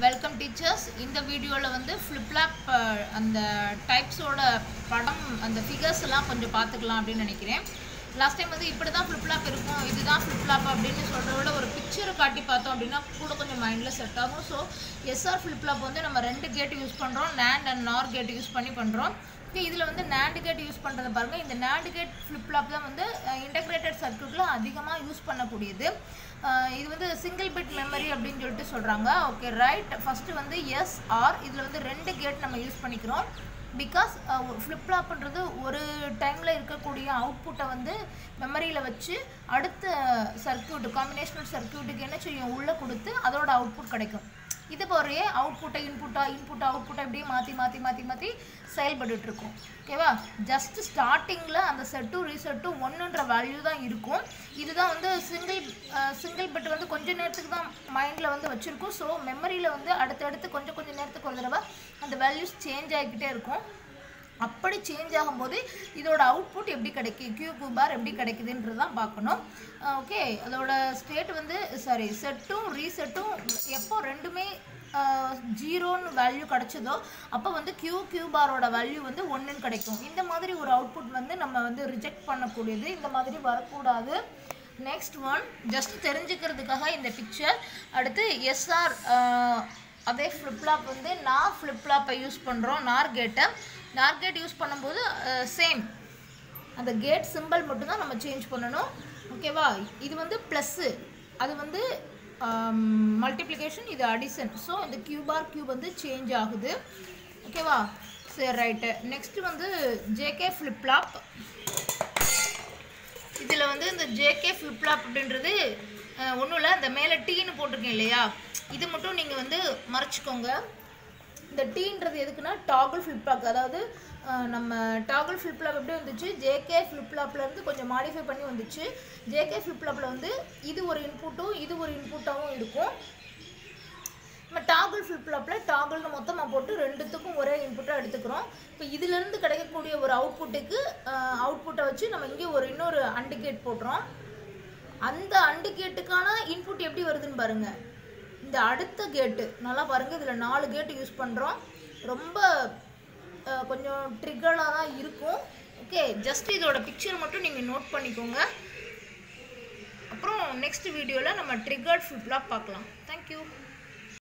welcome teachers இந்த வீடியோவில் வந்து ஃப்ளிப்லாப் அந்த டைப்ஸோட படம் அந்த ஃபிகர்ஸ் எல்லாம் கொஞ்சம் பார்த்துக்கலாம் அப்படின்னு நினைக்கிறேன் லாஸ்ட் டைம் வந்து இப்படி தான் ஃப்ளிப்லாப் இருக்கும் இதுதான் ஃப்ளிப்லாப் அப்படின்னு சொல்கிறத விட ஒரு பிக்சரை காட்டி பார்த்தோம் அப்படின்னா கூட கொஞ்சம் மைண்டில் செட் ஆகும் ஸோ எஸ்ஆர் ஃப்ளிப்லாப் வந்து நம்ம ரெண்டு கேட் யூஸ் பண்ணுறோம் NAND and NOR gate use பண்ணி பண்ணுறோம் ஓகே இதில் வந்து நேண்டு கேட் யூஸ் பண்ணுறத பாருங்கள் இந்த நேண்டு கேட் ஃப்ளிப்லாப் தான் வந்து இன்டகிரேட்டட் சர்க்கியூட்டில் அதிகமாக யூஸ் பண்ணக்கூடியது அஹ் இது வந்து சிங்கிள் பிட் மெமரி அப்படின்னு சொல்லிட்டு சொல்கிறாங்க ஓகே ரைட் ஃபஸ்ட்டு வந்து எஸ் ஆர் இதில் வந்து ரெண்டு கேட் நம்ம யூஸ் பண்ணிக்கிறோம் பிகாஸ் ஃப்ளிப்லாப்ன்றது ஒரு டைமில் இருக்கக்கூடிய அவுட்புட்டை வந்து மெமரியில் வச்சு அடுத்த சர்க்கியூட் காம்பினேஷனல் சர்க்கியூட்டுக்கு என்ன செய்யும் உள்ளே கொடுத்து அதோட அவுட்புட் கிடைக்கும் இது போறையே அவுட்புட்டை இன்புட்டாக இன்புட்டை அவுட்புட்டை இப்படியே மாற்றி மாற்றி மாற்றி மாற்றி செயல்பட்டுட்டு இருக்கும் ஓகேவா ஜஸ்ட் ஸ்டார்டிங்கில் அந்த செட்டு ரீசெட்டு ஒன்றுன்ற வேல்யூ தான் இருக்கும் இதுதான் வந்து சிங்கிள் சிங்கிள் பிட் வந்து கொஞ்ச நேரத்துக்கு தான் மைண்டில் வந்து வச்சுருக்கும் ஸோ மெமரியில் வந்து அடுத்தடுத்து கொஞ்சம் கொஞ்சம் நேரத்துக்கு ஒரு தடவை அந்த வேல்யூஸ் சேஞ்ச் ஆகிக்கிட்டே இருக்கும் அப்படி சேஞ்ச் ஆகும்போது இதோட அவுட்புட் எப்படி கிடைக்கும் கியூ கியூ பார் எப்படி கிடைக்குதுன்றது தான் பார்க்கணும் ஓகே அதோட ஸ்டேட் வந்து சாரி செட்டும் ரீசெட்டும் எப்போ ரெண்டுமே ஜீரோன்னு வேல்யூ கிடைச்சதோ அப்போ வந்து கியூ கியூ பாரோட வேல்யூ வந்து ஒன்றுன்னு கிடைக்கும் இந்த மாதிரி ஒரு அவுட்புட் வந்து நம்ம வந்து ரிஜெக்ட் பண்ணக்கூடியது இந்த மாதிரி வரக்கூடாது நெக்ஸ்ட் ஒன் ஜஸ்ட் தெரிஞ்சுக்கிறதுக்காக இந்த பிக்சர் அடுத்து எஸ்ஆர் அதே ஃப்ளிப்லாப் வந்து நான் ஃப்ளிப்லாப்பை யூஸ் பண்ணுறோம் நார் கேட்டை நார் கேட் யூஸ் பண்ணும்போது சேம் அந்த கேட் சிம்பிள் மட்டும்தான் நம்ம சேஞ்ச் பண்ணணும் ஓகேவா இது வந்து ப்ளஸ்ஸு அது வந்து மல்டிப்ளிகேஷன் இது அடிஷன் ஸோ இந்த கியூபார் கியூப் வந்து சேஞ்ச் ஆகுது ஓகேவா சரி ரைட்டு நெக்ஸ்ட் வந்து ஜேகே ஃப்ளிப்லாப் இதில் வந்து இந்த ஜேகே ஃப்ளிப்லாப் அப்படின்றது ஒன்றும் இல்லை இந்த மேலே டீன்னு போட்டிருக்கேன் இல்லையா இது மட்டும் நீங்கள் வந்து மறைச்சிக்கோங்க இந்த டீன்றது எதுக்குன்னா டாகுல் ஃப்ளிப்லாப் அதாவது நம்ம டாகுல் ஃப்ளிப்லாப் எப்படி வந்துச்சு ஜேகே ஃப்ளிப்லாப்லேருந்து கொஞ்சம் மாடிஃபை பண்ணி வந்துச்சு ஜேகே ஃப்ளிப்லாப்பில் வந்து இது ஒரு இன்புட்டும் இது ஒரு இன்புட்டாகவும் இருக்கும் நம்ம டாகுல் ஃப்ளிப்லாப்பில் டாகுல்னு மொத்தமாக போட்டு ரெண்டுத்துக்கும் ஒரே இன்புட்டாக எடுத்துக்கிறோம் இப்போ இதிலேருந்து கிடைக்கக்கூடிய ஒரு அவுட்புட்டுக்கு அவுட்புட்டை வச்சு நம்ம இங்கே ஒரு இன்னொரு அண்டிகேட் போடுறோம் அந்த அண்டிகேட்டுக்கான இன்புட் எப்படி வருதுன்னு பாருங்கள் இந்த அடுத்த கேட்டு நல்லா பாருங்கள் இதில் நாலு கேட்டு யூஸ் பண்ணுறோம் ரொம்ப கொஞ்சம் ட்ரிகராக தான் இருக்கும் ஓகே ஜஸ்ட் இதோட பிக்சர் மட்டும் நீங்கள் நோட் பண்ணிக்கோங்க அப்புறம் நெக்ஸ்ட் வீடியோவில் நம்ம ட்ரிகர்ட் ஃபிப்லாப் பார்க்கலாம் தேங்க்யூ